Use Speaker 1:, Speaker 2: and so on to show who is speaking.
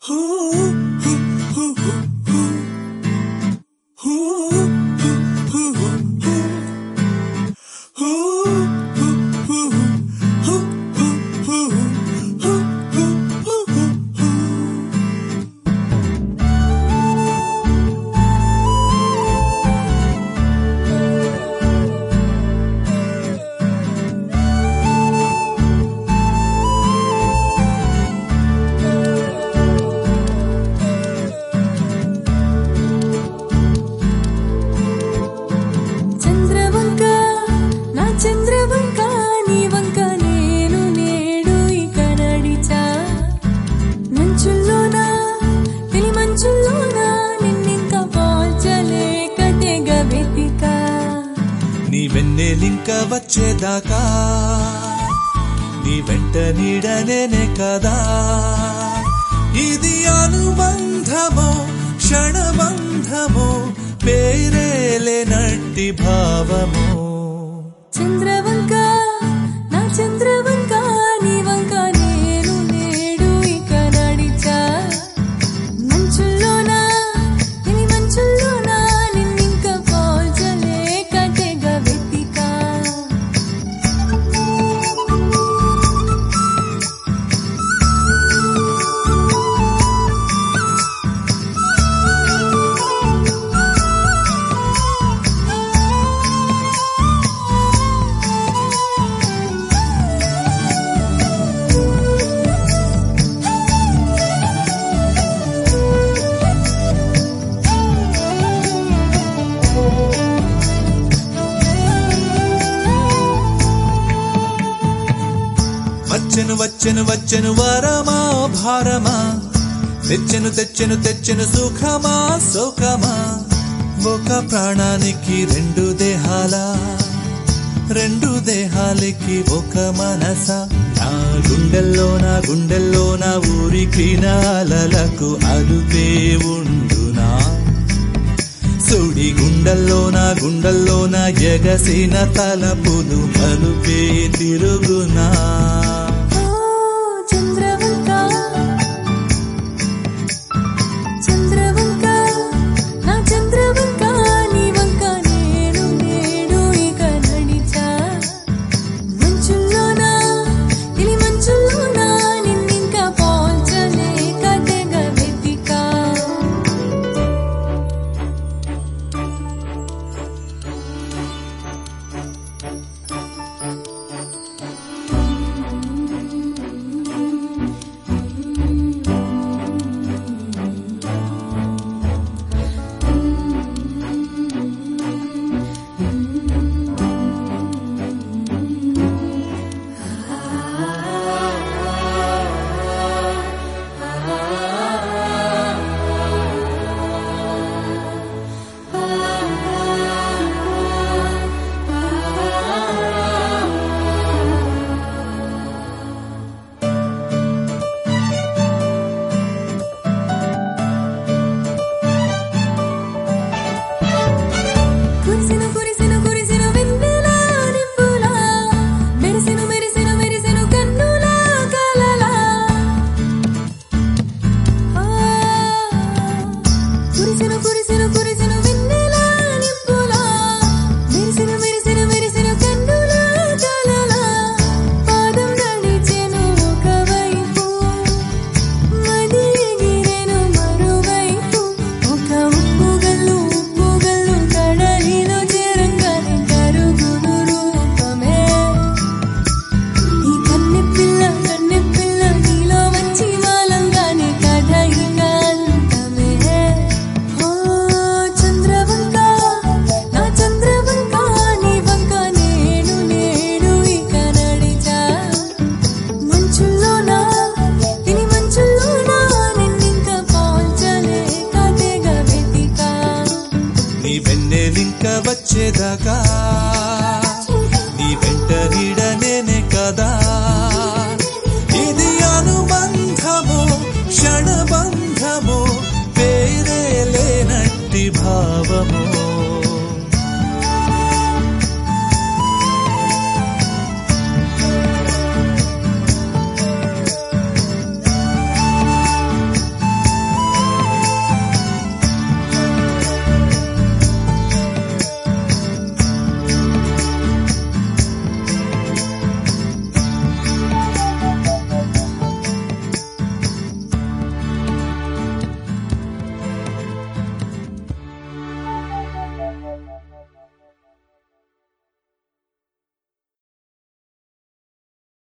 Speaker 1: చంద్రవంక నా చంద్రవంక నీ వంక నేను నేడు ఇక నడిచా మంచుల్లోనా తెలి మంచుల్లోనా నిన్నింక పోల్చలేక తెగ వెతికా
Speaker 2: నీ వెన్నెలింక వచ్చేదాకా నీ వెంట నీడనేనే కదా ఇది అనుబంధమో క్షణబంధమో పేరేలేనట్టి భావమో
Speaker 1: చంద్రవంక నా చంద్రవంక నీ వంక నేను నేడు ఇక నడిచా మంచుల్లోనా తెలి మంచుల్లోనా నిన్నింక పోల్చలేక తెగ వెతికా
Speaker 2: వచ్చెను వచ్చెను వచ్చెను వరమా భారమా తెచ్చెను తెచ్చెను తెచ్చెను సుఖమా సుఖమా ఒక ప్రాణానికి రెండు దేహాల రెండు దేహాలకి ఒక మనస నా గుండెల్లో నా గుండెల్లో నా ఊరికి నాలలకు అదుపే ఉండునా సుడి గుండెల్లో నా గుండెల్లో నా ఎగసిన తలపులు మలుపే తిరుగునా